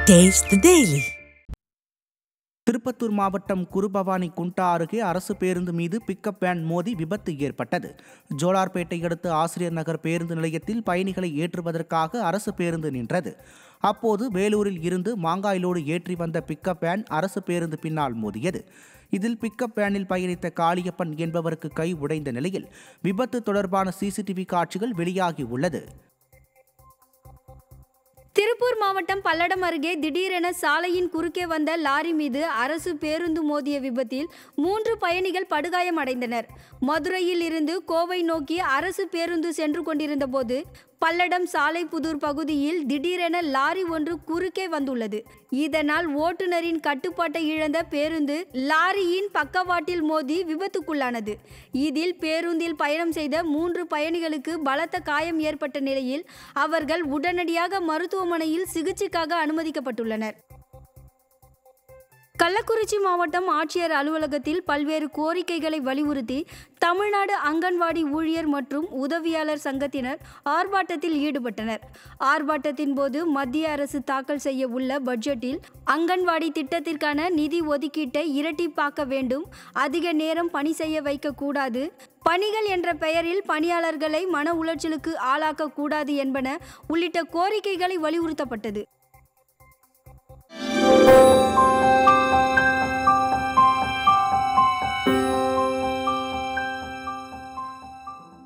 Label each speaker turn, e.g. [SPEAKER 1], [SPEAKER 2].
[SPEAKER 1] Taste the Daily.
[SPEAKER 2] Tirupattur மாவட்டம் குருபவானி குண்டா அருகே அரசு பேருந்து மீது பிக்கப் வேன் மோதி விபத்து ஏற்பட்டது ஜோலார்பேட்டை அடுத்த ஆசிரியர் நகர் பேருந்து நிலையத்தில் பயணிகளை ஏற்றுவதற்காக அரசு பேருந்து நின்றது அப்போது வேலூரில் இருந்து மாங்காயிலோடு ஏற்றி வந்த பிக்கப் வேன் அரசு பேருந்து பின்னால் மோதியது இதில் பிக்கப் வேனில் பயணித்த காளியப்பன் என்பவருக்கு கை உடைந்த நிலையில் விபத்து தொடர்பான சிசிடிவி காட்சிகள் வெளியாகி உள்ளது
[SPEAKER 3] திருப்பூர் மாவட்டம் பல்லடம் அருகே திடீரென சாலையின் குறுக்கே வந்த லாரி மீது அரசு பேருந்து மோதிய விபத்தில் மூன்று பயணிகள் படுகாயமடைந்தனர் மதுரையில் இருந்து கோவை நோக்கி அரசு பேருந்து சென்று கொண்டிருந்த போது பல்லடம் சாலைப்புதூர் பகுதியில் திடீரென லாரி ஒன்று குறுக்கே வந்துள்ளது இதனால் ஓட்டுநரின் கட்டுப்பாட்டை இழந்த பேருந்து லாரியின் பக்கவாட்டில் மோதி விபத்துக்குள்ளானது இதில் பேருந்தில் பயணம் செய்த மூன்று பயணிகளுக்கு பலத்த காயம் ஏற்பட்ட நிலையில் அவர்கள் உடனடியாக மருத்துவமனையில் சிகிச்சைக்காக அனுமதிக்கப்பட்டுள்ளனர் கள்ளக்குறிச்சி மாவட்டம் ஆட்சியர் அலுவலகத்தில் பல்வேறு கோரிக்கைகளை வலியுறுத்தி தமிழ்நாடு அங்கன்வாடி ஊழியர் மற்றும் உதவியாளர் சங்கத்தினர் ஆர்ப்பாட்டத்தில் ஈடுபட்டனர் ஆர்ப்பாட்டத்தின் போது மத்திய அரசு தாக்கல் செய்ய உள்ள பட்ஜெட்டில் அங்கன்வாடி திட்டத்திற்கான நிதி ஒதுக்கீட்டை இரட்டிப்பாக்க வேண்டும் அதிக நேரம் பணி செய்ய வைக்கக்கூடாது பணிகள் என்ற பெயரில் பணியாளர்களை மன உளைச்சலுக்கு ஆளாக்க கூடாது என்பன உள்ளிட்ட கோரிக்கைகளை வலியுறுத்தப்பட்டது